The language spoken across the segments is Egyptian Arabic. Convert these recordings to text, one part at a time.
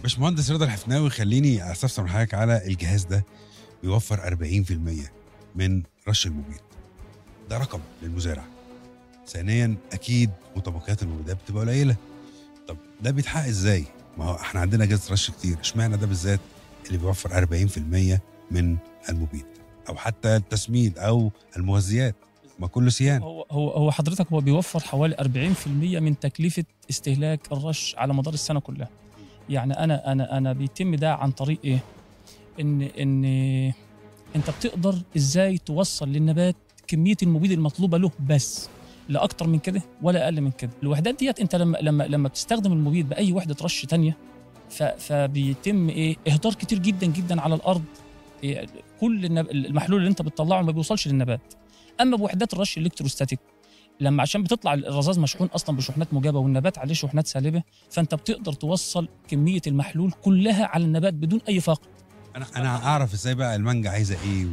باشمهندس رضا الحفناوي خليني استفسر من حضرتك على الجهاز ده بيوفر 40% من رش المبيد ده رقم للمزارع ثانيا اكيد متبقيات المبيدات بتبقى قليله طب ده بيتحقق ازاي ما هو احنا عندنا جهاز رش كتير اشمعنى ده بالذات اللي بيوفر 40% من المبيد او حتى التسميد او المغذيات ما كله سيان هو هو هو حضرتك هو بيوفر حوالي 40% من تكلفه استهلاك الرش على مدار السنه كلها يعني انا انا انا بيتم ده عن طريق ايه ان ان انت بتقدر ازاي توصل للنبات كميه المبيد المطلوبه له بس لا اكتر من كده ولا اقل من كده الوحدات ديت انت لما لما لما بتستخدم المبيد باي وحده رش تانية ف- فبيتم ايه اهدار كتير جدا جدا على الارض إيه كل النب- المحلول اللي انت بتطلعه ما بيوصلش للنبات اما بوحدات الرش الالكتروستاتيك لما عشان بتطلع الرذاذ مشحون اصلا بشحنات موجبه والنبات عليه شحنات سالبه فانت بتقدر توصل كميه المحلول كلها على النبات بدون اي فاقد انا انا اعرف ازاي بقى المانجا عايزه ايه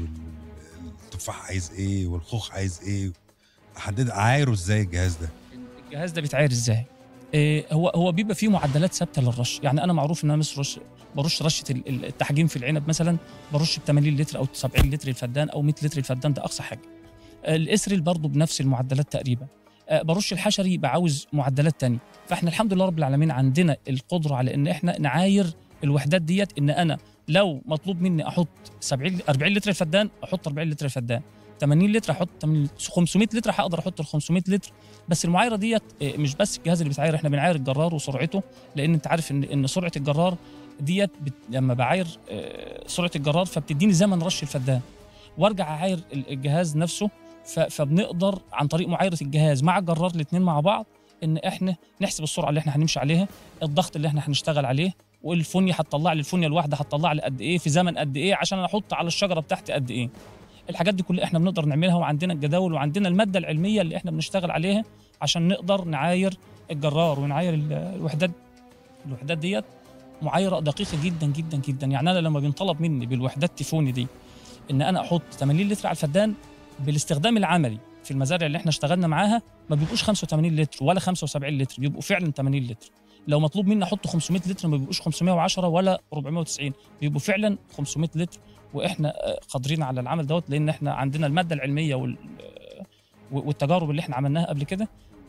والتفاح عايز ايه والخوخ عايز ايه احدد اعايره ازاي الجهاز ده الجهاز ده بيتعاير ازاي إيه هو هو بيبقى فيه معدلات ثابته للرش يعني انا معروف ان انا مش رش برش رشه ال- ال- التحجيم في العنب مثلا برش ب 80 لتر او 70 لتر الفدان او 100 لتر الفدان ده اقصى حاجه الاسرل برضه بنفس المعدلات تقريبا آه، برش الحشري بعاوز معدلات تانية فاحنا الحمد لله رب العالمين عندنا القدره على ان احنا نعاير الوحدات ديت ان انا لو مطلوب مني احط 70 40 لتر الفدان احط 40 لتر الفدان 80 لتر احط 80 500 لتر هقدر احط ال 500 لتر بس المعايره ديت آه، مش بس الجهاز اللي بيتعاير احنا بنعاير الجرار وسرعته لان انت عارف ان ان سرعه الجرار ديت بت... لما بعاير آه، سرعه الجرار فبتديني زمن رش الفدان وارجع اعاير ال- الجهاز نفسه ف... فبنقدر عن طريق معايره الجهاز مع الجرار الاثنين مع بعض ان احنا نحسب السرعه اللي احنا هنمشي عليها الضغط اللي احنا هنشتغل عليه والفونيا هتطلع لي الفونيا الواحده هتطلع لي قد ايه في زمن قد ايه عشان انا احط على الشجره بتاعتي قد ايه الحاجات دي كلها احنا بنقدر نعملها وعندنا الجداول وعندنا الماده العلميه اللي احنا بنشتغل عليها عشان نقدر نعاير الجرار ونعاير ال- الوحدات الوحدات ديت معايره دقيقه جدا جدا جدا يعني انا لما بينطلب مني بالوحدات تيفوني دي ان انا احط 80 لتر على الفدان بالاستخدام العملي في المزارع اللي احنا اشتغلنا معاها ما بيبقوش 85 لتر ولا 75 لتر بيبقوا فعلا 80 لتر لو مطلوب مني احط 500 لتر ما بيبقوش 510 ولا 490 بيبقوا فعلا 500 لتر واحنا آه، قادرين على العمل دوت لان احنا عندنا الماده العلميه وال آه، والتجارب اللي احنا عملناها قبل كده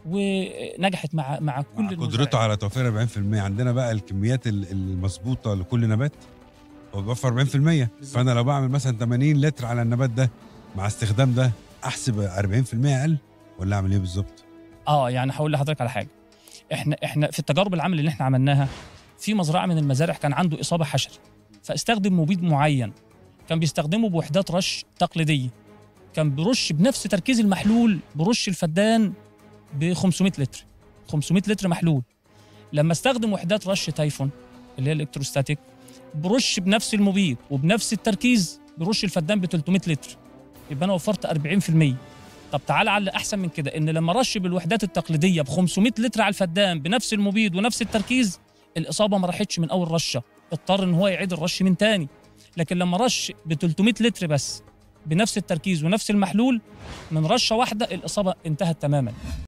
ونجحت مع مع كل مع المزارعين. قدرته على توفير 40% عندنا بقى الكميات ال- المظبوطه لكل نبات هو بيوفر 40% فانا لو بعمل مثلا 80 لتر على النبات ده مع استخدام ده احسب 40% اقل ولا اعمل ايه بالظبط؟ اه يعني هقول لحضرتك على حاجه احنا احنا في التجارب العمل اللي احنا عملناها في مزرعه من المزارع كان عنده اصابه حشري فاستخدم مبيد معين كان بيستخدمه بوحدات رش تقليديه كان بيرش بنفس تركيز المحلول برش الفدان ب 500 لتر 500 لتر محلول لما استخدم وحدات رش تايفون اللي هي الالكتروستاتيك برش بنفس المبيد وبنفس التركيز برش الفدان ب 300 لتر يبقى انا وفرت 40% طب تعال على احسن من كده ان لما رش بالوحدات التقليديه ب 500 لتر على الفدان بنفس المبيد ونفس التركيز الاصابه ما راحتش من اول رشه اضطر ان هو يعيد الرش من تاني لكن لما رش ب 300 لتر بس بنفس التركيز ونفس المحلول من رشه واحده الاصابه انتهت تماما